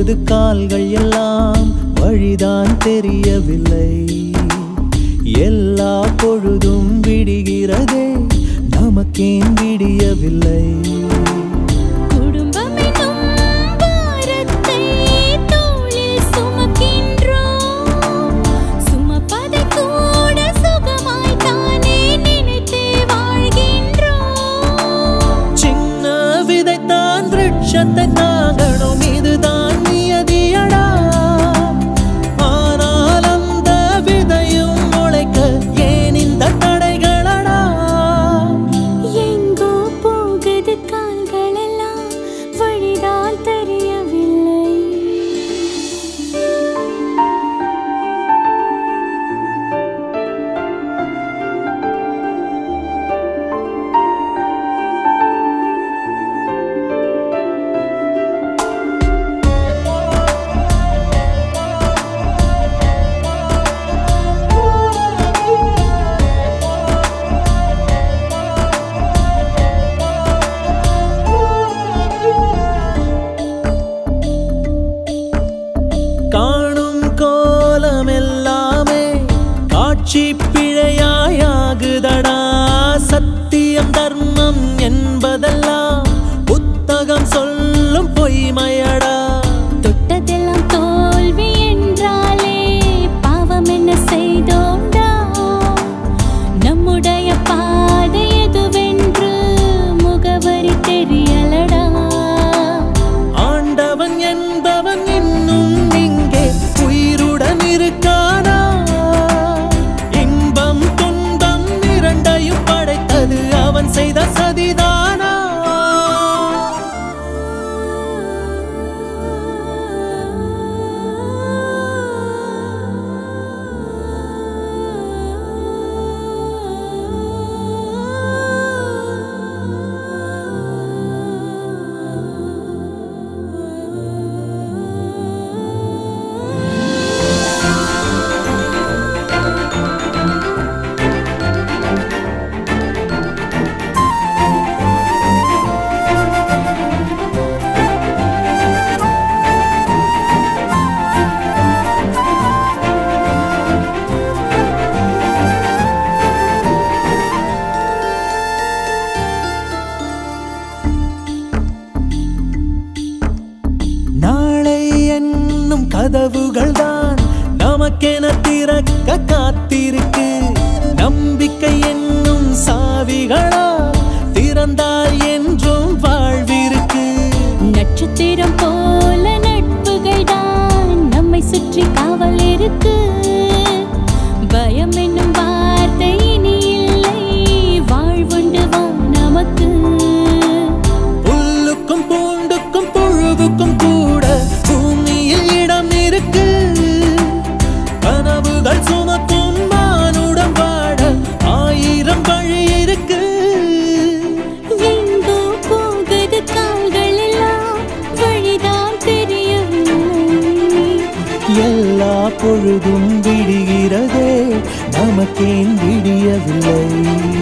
போகுது கால்கள் எல்லாம் வழிதான் தெரியவில்லை எல்லா பொழுதும் விடுகிறதே நமக்கேன் விடியவில்லை குடும்பம் என்னும் பாரத்தை தோளில் சுமக்கின்றோம் சுமப்பதை கூட சுகமாய் தானே நினைத்தே வாழ்கின்றோம் சின்ன விதைத்தான் விருட்சத்தை தாங்கணும் இதுதான் நியதியடா ஆனால் அந்த விதையும் முளைக்க ஏன் இந்த தடைகளடா எங்கோ போகுது கால்களெல்லாம் வழிதான் தெரியவில்லை காணும் கோலம் எல்லாமே காட்சி பிழையாயாகுதடா சத்தியம் தர்மம் என்பதெல்லாம் புத்தகம் சொல்லும் பொய்மையடா தொட்டதெல்லாம் தோல்வி என்றாலே பாவம் என்ன செய்தோண்டா நம்முடைய பாதை எதுவென்று முகவரி தெரியலடா ஆண்டவன் என்பவன் இன்னும் இங்கே உயிருடன் இருக்கானா இன்பம் துன்பம் இரண்டையும் படைத்தது அவன் செய்த சதிதானா நாளை என்னும் கதவுகள் தான் நமக்கென திறக்க காத்திருக்கு நம்பிக்கை என்னும் சாவிகளா திறந்தால் என்றும் வாழ்விருக்கு நட்சத்திரம் போல நட்புகள் தான் நம்மை சுற்றி காவல் இருக்கு பயம் என்னும் வார்த்தை இனி இல்லை வாழ்வுண்டு வா நமக்கு புல்லுக்கும் பூண்டுக்கும் புழுவுக்கும் கூட பூமியில் இடம் இருக்கு கனவுகள் சுமக்கும் மானுடம் வாட ஆயிரம் வழி இருக்கு எங்கோ போகுது கால்கள் எல்லாம் வழிதான் தெரியவில்லை எல்லா பொழுதும் விடுகிறதே நமக்கேன் விடியவில்லை